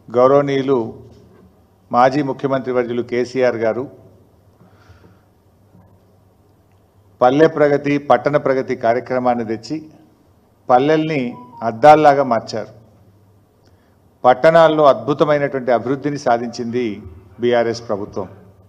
గౌరవనీయులు మాజీ ముఖ్యమంత్రి వర్యులు కేసీఆర్ గారు పల్లె ప్రగతి పట్టణ ప్రగతి కార్యక్రమాన్ని తెచ్చి పల్లెల్ని అద్దాల్లాగా మార్చారు పట్టణాల్లో అద్భుతమైనటువంటి అభివృద్ధిని సాధించింది బీఆర్ఎస్ ప్రభుత్వం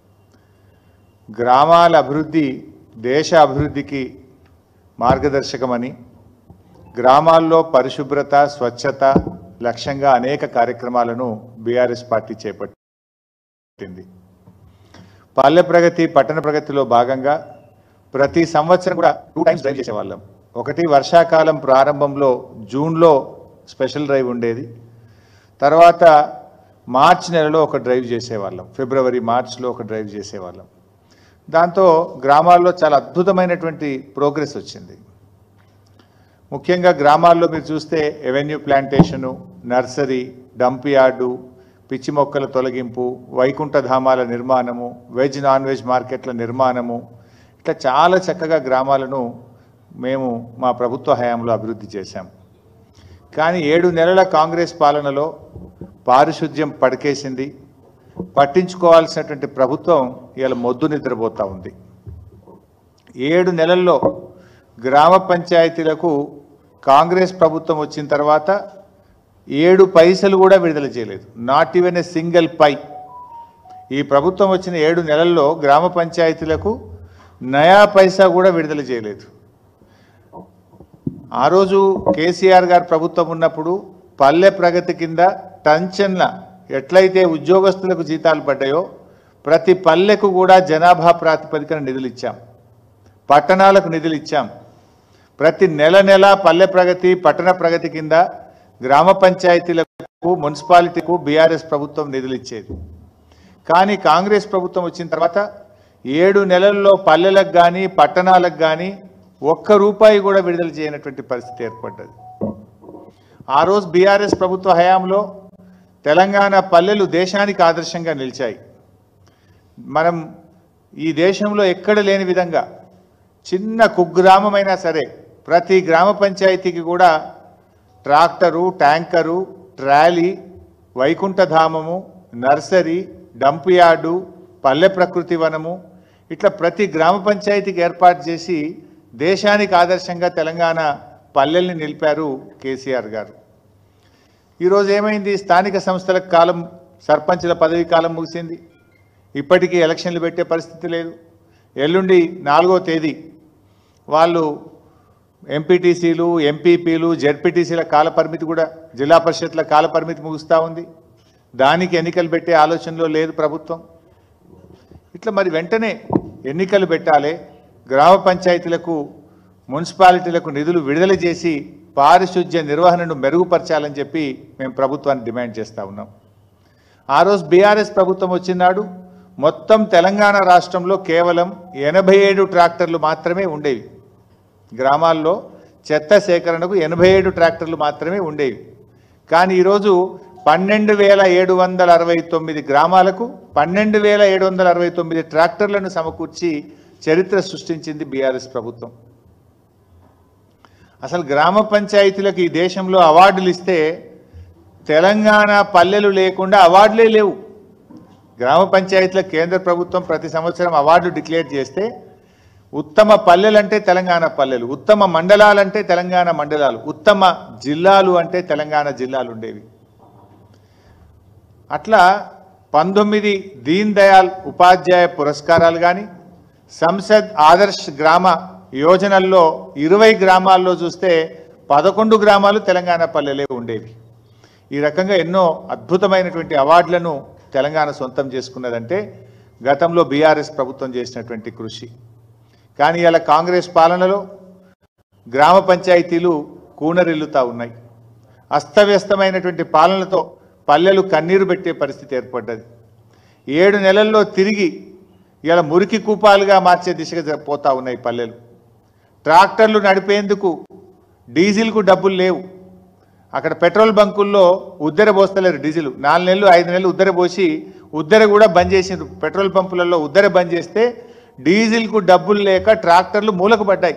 గ్రామాల అభివృద్ధి దేశ అభివృద్ధికి మార్గదర్శకమని గ్రామాల్లో పరిశుభ్రత స్వచ్ఛత లక్ష్యంగా అనేక కార్యక్రమాలను బీఆర్ఎస్ పార్టీ చేపట్టింది పల్లె ప్రగతి పట్టణ ప్రగతిలో భాగంగా ప్రతి సంవత్సరం కూడా టూ టైమ్స్ డ్రైవ్ చేసేవాళ్ళం ఒకటి వర్షాకాలం ప్రారంభంలో జూన్లో స్పెషల్ డ్రైవ్ ఉండేది తర్వాత మార్చ్ నెలలో ఒక డ్రైవ్ చేసేవాళ్ళం ఫిబ్రవరి మార్చ్లో ఒక డ్రైవ్ చేసేవాళ్ళం దాంతో గ్రామాల్లో చాలా అద్భుతమైనటువంటి ప్రోగ్రెస్ వచ్చింది ముఖ్యంగా గ్రామాల్లో మీరు చూస్తే avenue plantation nursery dump yard పిచ్చి మొక్కల తొలగింపు వైకుంఠ ధామాల నిర్మాణము వెజ్ నాన్ వెజ్ మార్కెట్ల నిర్మాణము ఇట్లా చాలా చక్కగా గ్రామాలను మేము మా ప్రభుత్వ హయాంలో అభివృద్ధి చేశాం కానీ ఏడు నెలల కాంగ్రెస్ పాలనలో పారిశుద్ధ్యం పడకేసింది పట్టించుకోవాల్సినటువంటి ప్రభుత్వం ఇవాళ మొద్దు నిద్రపోతూ ఉంది ఏడు నెలల్లో గ్రామ పంచాయతీలకు కాంగ్రెస్ ప్రభుత్వం వచ్చిన తర్వాత ఏడు పైసలు కూడా విడుదల చేయలేదు not even a single pie ఈ ప్రభుత్వం వచ్చిన ఏడు నెలల్లో గ్రామ పంచాయతీలకు నయా పైసా కూడా విడుదల చేయలేదు ఆ రోజు కేసీఆర్ గారు ప్రభుత్వం ఉన్నప్పుడు పల్లె ప్రగతి కింద టంచన్ల ఎట్లయితే ఉద్యోగస్తులకు జీతాలు పడ్డాయో ప్రతి పల్లెకు కూడా జనాభా ప్రాతిపదికన నిధులు ఇచ్చాం పట్టణాలకు నిధులు ఇచ్చాం ప్రతి నెల నెల పల్లె ప్రగతి పట్టణ ప్రగతి కింద గ్రామ పంచాయతీలకు మున్సిపాలిటీకు బీఆర్ఎస్ ప్రభుత్వం నిధులు ఇచ్చేది కానీ కాంగ్రెస్ ప్రభుత్వం వచ్చిన తర్వాత ఏడు నెలల్లో పల్లెలకు కానీ పట్టణాలకు కానీ ఒక్క రూపాయి కూడా విడుదల చేయనటువంటి పరిస్థితి ఏర్పడ్డది ఆ రోజు బీఆర్ఎస్ ప్రభుత్వ హయాంలో తెలంగాణ పల్లెలు దేశానికి ఆదర్శంగా నిలిచాయి మనం ఈ దేశంలో ఎక్కడ లేని విధంగా చిన్న కుగ్రామమైనా సరే ప్రతి గ్రామ పంచాయతీకి కూడా ట్రాక్టరు ట్యాంకరు ట్రాలీ వైకుంఠధామము నర్సరీ డంప్ యార్డు పల్లె ప్రకృతి వనము ఇట్లా ప్రతి గ్రామ పంచాయతీకి ఏర్పాటు చేసి దేశానికి ఆదర్శంగా తెలంగాణ పల్లెల్ని నిలిపారు కేసీఆర్ గారు ఈరోజు ఏమైంది స్థానిక సంస్థల కాలం సర్పంచుల పదవి కాలం ముగిసింది ఇప్పటికీ ఎలక్షన్లు పెట్టే పరిస్థితి లేదు ఎల్లుండి నాలుగో తేదీ వాళ్ళు ఎంపీటీసీలు ఎంపీపీలు జెడ్పీటీసీల కాల పరిమితి కూడా జిల్లా పరిషత్ల కాల పరిమితి ముగుస్తూ ఉంది దానికి ఎన్నికలు పెట్టే ఆలోచనలో లేదు ప్రభుత్వం ఇట్లా మరి వెంటనే ఎన్నికలు పెట్టాలి గ్రామ పంచాయతీలకు మున్సిపాలిటీలకు నిధులు విడుదల చేసి పారిశుధ్య నిర్వహణను మెరుగుపరచాలని చెప్పి మేము ప్రభుత్వాన్ని డిమాండ్ చేస్తూ ఉన్నాం ఆ రోజు బీఆర్ఎస్ ప్రభుత్వం వచ్చినాడు మొత్తం తెలంగాణ రాష్ట్రంలో కేవలం ఎనభై ఏడు ట్రాక్టర్లు మాత్రమే ఉండేవి గ్రామాల్లో చెత్త సేకరణకు ఎనభై ఏడు ట్రాక్టర్లు మాత్రమే ఉండేవి కానీ ఈరోజు పన్నెండు వేల ఏడు వందల అరవై తొమ్మిది గ్రామాలకు పన్నెండు వేల ఏడు వందల అరవై తొమ్మిది ట్రాక్టర్లను సమకూర్చి చరిత్ర సృష్టించింది బీఆర్ఎస్ ప్రభుత్వం అసలు గ్రామ పంచాయతీలకు ఈ దేశంలో అవార్డులు ఇస్తే తెలంగాణ పల్లెలు లేకుండా అవార్డులే లేవు గ్రామ పంచాయతీలకు కేంద్ర ప్రభుత్వం ప్రతి సంవత్సరం అవార్డు డిక్లేర్ చేస్తే ఉత్తమ పల్లెలంటే తెలంగాణ పల్లెలు ఉత్తమ మండలాలంటే తెలంగాణ మండలాలు ఉత్తమ జిల్లాలు అంటే తెలంగాణ జిల్లాలు ఉండేవి అట్లా పంతొమ్మిది దీన్ దయాల్ ఉపాధ్యాయ పురస్కారాలు కానీ సంసద్ ఆదర్శ్ గ్రామ యోజనల్లో ఇరవై గ్రామాల్లో చూస్తే పదకొండు గ్రామాలు తెలంగాణ పల్లెలే ఉండేవి ఈ రకంగా ఎన్నో అద్భుతమైనటువంటి అవార్డులను తెలంగాణ సొంతం చేసుకున్నదంటే గతంలో బీఆర్ఎస్ ప్రభుత్వం చేసినటువంటి కృషి కానీ ఇలా కాంగ్రెస్ పాలనలో గ్రామ పంచాయతీలు కూనరిల్లుతా ఉన్నాయి అస్తవ్యస్తమైనటువంటి పాలనతో పల్లెలు కన్నీరు పెట్టే పరిస్థితి ఏర్పడ్డది ఏడు నెలల్లో తిరిగి ఇలా మురికి కూపాలుగా మార్చే దిశగా జ- పోతా ఉన్నాయి పల్లెలు ట్రాక్టర్లు నడిపేందుకు డీజిల్కు డబ్బులు లేవు అక్కడ పెట్రోల్ బంకుల్లో ఉద్దెర పోస్తలేరు డీజిల్ నాలుగు నెలలు ఐదు నెలలు ఉద్దెర పోసి ఉద్దెర కూడా బంద్ చేసిండ్రు పెట్రోల్ పంపులలో ఉద్దెర బంద్ చేస్తే డీజిల్కు డబ్బులు లేక ట్రాక్టర్లు మూలకపడ్డాయి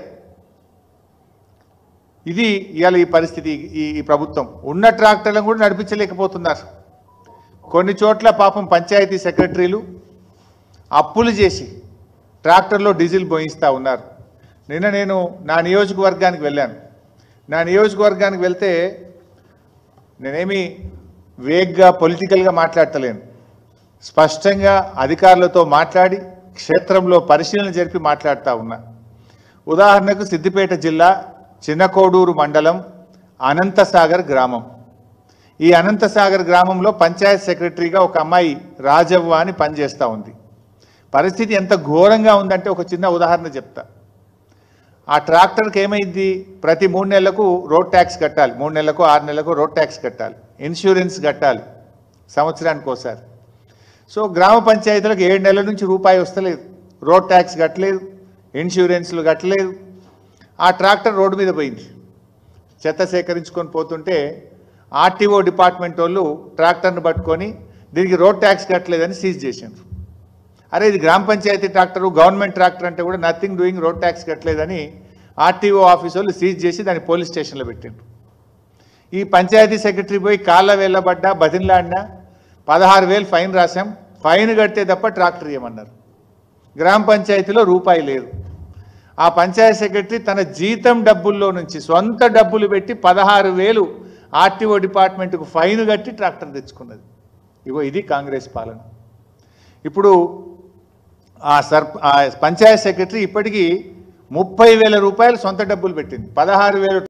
ఇది ఇవాళ ఈ పరిస్థితి ఈ ఈ ప్రభుత్వం ఉన్న ట్రాక్టర్లను కూడా నడిపించలేకపోతున్నారు కొన్ని చోట్ల పాపం పంచాయతీ సెక్రటరీలు అప్పులు చేసి ట్రాక్టర్లో డీజిల్ పోయిస్తూ ఉన్నారు నిన్న నేను నా నియోజకవర్గానికి వెళ్ళాను నా నియోజకవర్గానికి వెళ్తే నేనేమి వేగ్గా పొలిటికల్గా మాట్లాడతలేను స్పష్టంగా అధికారులతో మాట్లాడి క్షేత్రంలో పరిశీలన జరిపి మాట్లాడుతూ ఉన్నా ఉదాహరణకు సిద్దిపేట జిల్లా చిన్నకోడూరు మండలం అనంతసాగర్ గ్రామం ఈ అనంతసాగర్ గ్రామంలో పంచాయత్ సెక్రటరీగా ఒక అమ్మాయి రాజవ్వ అని పనిచేస్తూ ఉంది పరిస్థితి ఎంత ఘోరంగా ఉందంటే ఒక చిన్న ఉదాహరణ చెప్తా ఆ ట్రాక్టర్కి ఏమైంది ప్రతి మూడు నెలలకు రోడ్ ట్యాక్స్ కట్టాలి మూడు నెలలకు ఆరు నెలలకు రోడ్ ట్యాక్స్ కట్టాలి ఇన్సూరెన్స్ కట్టాలి సంవత్సరానికి ఒకసారి సో గ్రామ పంచాయతీలకు ఏడు నెలల నుంచి రూపాయి వస్తలేదు రోడ్ ట్యాక్స్ కట్టలేదు ఇన్సూరెన్స్లు కట్టలేదు ఆ ట్రాక్టర్ రోడ్డు మీద పోయింది చెత్త సేకరించుకొని పోతుంటే ఆర్టీఓ డిపార్ట్మెంట్ వాళ్ళు ట్రాక్టర్ను పట్టుకొని దీనికి రోడ్ ట్యాక్స్ కట్టలేదని సీజ్ చేసిండ్రు అరే ఇది గ్రామ పంచాయతీ ట్రాక్టరు గవర్నమెంట్ ట్రాక్టర్ అంటే కూడా నథింగ్ డూయింగ్ రోడ్ ట్యాక్స్ కట్టలేదని ఆర్టీఓ ఆఫీస్ వాళ్ళు సీజ్ చేసి దాన్ని పోలీస్ స్టేషన్లో పెట్టిండ్రు ఈ పంచాయతీ సెక్రటరీ పోయి కాళ్ళ వెళ్ళబడ్డా బతిన్లాడినా పదహారు వేలు ఫైన్ రాశాం ఫైన్ కడితే తప్ప ట్రాక్టర్ ఇవ్వమన్నారు గ్రామ పంచాయతీలో రూపాయి లేదు ఆ పంచాయతీ సెక్రటరీ తన జీతం డబ్బుల్లో నుంచి సొంత డబ్బులు పెట్టి పదహారు వేలు ఆర్టీఓ డిపార్ట్మెంట్కు ఫైన్ కట్టి ట్రాక్టర్ తెచ్చుకున్నది ఇగో ఇది కాంగ్రెస్ పాలన ఇప్పుడు ఆ సర్ ఆ పంచాయత్ సెక్రటరీ ఇప్పటికీ ముప్పై వేల రూపాయలు సొంత డబ్బులు పెట్టింది పదహారు వేలు